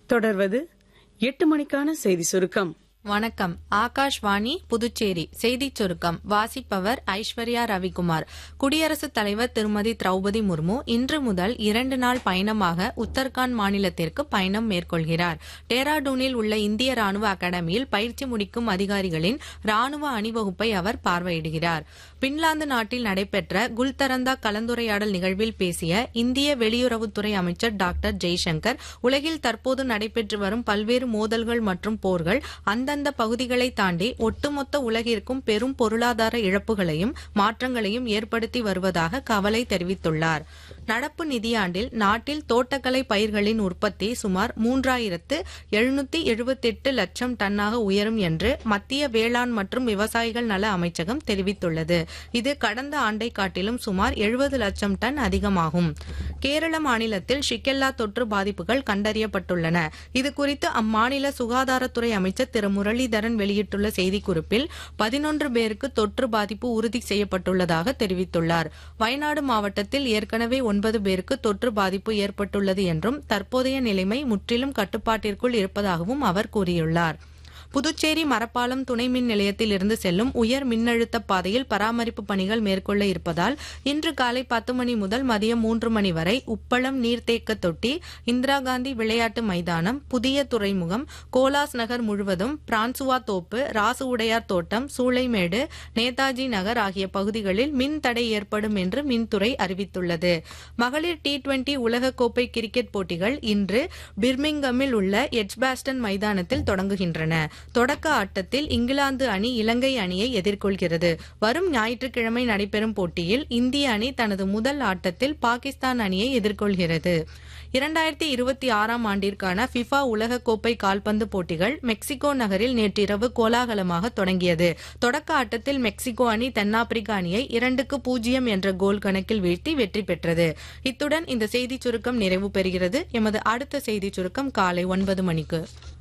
தொடர்வது எட்டு மணிக்கான செய்தி சுருக்கம் வணக்கம் ஆகாஷ்வாணி புதுச்சேரி செய்திச் சுருக்கம் வாசிப்பவர் ஐஸ்வர்யா ரவிக்குமார் குடியரசுத் தலைவர் திருமதி திரௌபதி முர்மு இன்று முதல் இரண்டு நாள் பயணமாக உத்தரகாண்ட் மாநிலத்திற்கு பயணம் மேற்கொள்கிறார் டேராடூனில் உள்ள இந்திய ராணுவ அகாடமியில் பயிற்சி முடிக்கும் அதிகாரிகளின் ராணுவ அணிவகுப்பை அவர் பார்வையிடுகிறார் பின்லாந்து நாட்டில் நடைபெற்ற குல்தரந்தா கலந்துரையாடல் நிகழ்வில் பேசிய இந்திய வெளியுறவுத்துறை அமைச்சர் டாக்டர் ஜெய்சங்கர் உலகில் தற்போது நடைபெற்று வரும் பல்வேறு மோதல்கள் மற்றும் போர்கள் அந்தந்த பகுதிகளை தாண்டி ஒட்டுமொத்த உலகிற்கும் பெரும் பொருளாதார இழப்புகளையும் மாற்றங்களையும் ஏற்படுத்தி வருவதாக கவலை தெரிவித்துள்ளார் நடப்பு நிதியாண்டில் நாட்டில் தோட்டக்கலை பயிர்களின் உற்பத்தி சுமார் மூன்றாயிரத்து எழுநூத்தி எழுபத்தெட்டு லட்சம் டன்னாக உயரும் என்று மத்திய வேளாண் மற்றும் விவசாயிகள் நல அமைச்சகம் தெரிவித்துள்ளது இது கடந்த ஆண்டை காட்டிலும் சுமார் எழுபது லட்சம் டன் அதிகமாகும் கேரள மாநிலத்தில் ஷிகெல்லா தொற்று பாதிப்புகள் கண்டறியப்பட்டுள்ளன இதுகுறித்து அம்மாநில சுகாதாரத்துறை அமைச்சர் திரு முரளிதரன் வெளியிட்டுள்ள செய்திக்குறிப்பில் பதினொன்று பேருக்கு தொற்று பாதிப்பு உறுதி செய்யப்பட்டுள்ளதாக தெரிவித்துள்ளார் வயநாடு மாவட்டத்தில் ஏற்கனவே ஒன்பது பேருக்கு தொற்று பாதிப்பு ஏற்பட்டுள்ளது என்றும் தற்போதைய நிலைமை முற்றிலும் கட்டுப்பாட்டிற்குள் இருப்பதாகவும் அவர் கூறியுள்ளார் புதுச்சேரி மரப்பாலம் துணை மின் நிலையத்தில் இருந்து செல்லும் உயர் மின்னழுத்த பாதையில் பராமரிப்பு பணிகள் மேற்கொள்ள இருப்பதால் இன்று காலை பத்து மணி முதல் மதியம் மூன்று மணி வரை உப்பளம் நீர்த்தேக்க தொட்டி இந்திரா காந்தி விளையாட்டு மைதானம் புதிய துறைமுகம் கோலாஸ் நகர் முழுவதும் பிரான்சுவா தோப்பு ராசு உடையார் தோட்டம் சூளைமேடு நேதாஜி நகர் ஆகிய பகுதிகளில் மின் தடை ஏற்படும் என்று மின்துறை அறிவித்துள்ளது மகளிர் டி டுவெண்டி உலகக்கோப்பை கிரிக்கெட் போட்டிகள் இன்று பிர்மிங்கமில் உள்ள எட்ஜ்பாஸ்டன் மைதானத்தில் தொடங்குகின்றன தொடக்க ஆட்டத்தில் இங்கிலாந்து அணி இலங்கை அணியை எதிர்கொள்கிறது வரும் ஞாயிற்றுக்கிழமை நடைபெறும் போட்டியில் இந்திய அணி தனது முதல் ஆட்டத்தில் பாகிஸ்தான் அணியை எதிர்கொள்கிறது இரண்டாயிரத்தி இருபத்தி ஆறாம் ஆண்டிற்கான ஃபிஃபா உலகக்கோப்பை கால்பந்து போட்டிகள் மெக்சிகோ நகரில் நேற்றிரவு கோலாகலமாக தொடங்கியது தொடக்க ஆட்டத்தில் மெக்சிகோ அணி தென்னாப்பிரிக்க அணியை இரண்டுக்கு பூஜ்ஜியம் என்ற கோல் கணக்கில் வீழ்த்தி வெற்றி பெற்றது இத்துடன் இந்த செய்திச் சுருக்கம் நிறைவு பெறுகிறது எமது அடுத்த செய்திச் சுருக்கம் காலை ஒன்பது மணிக்கு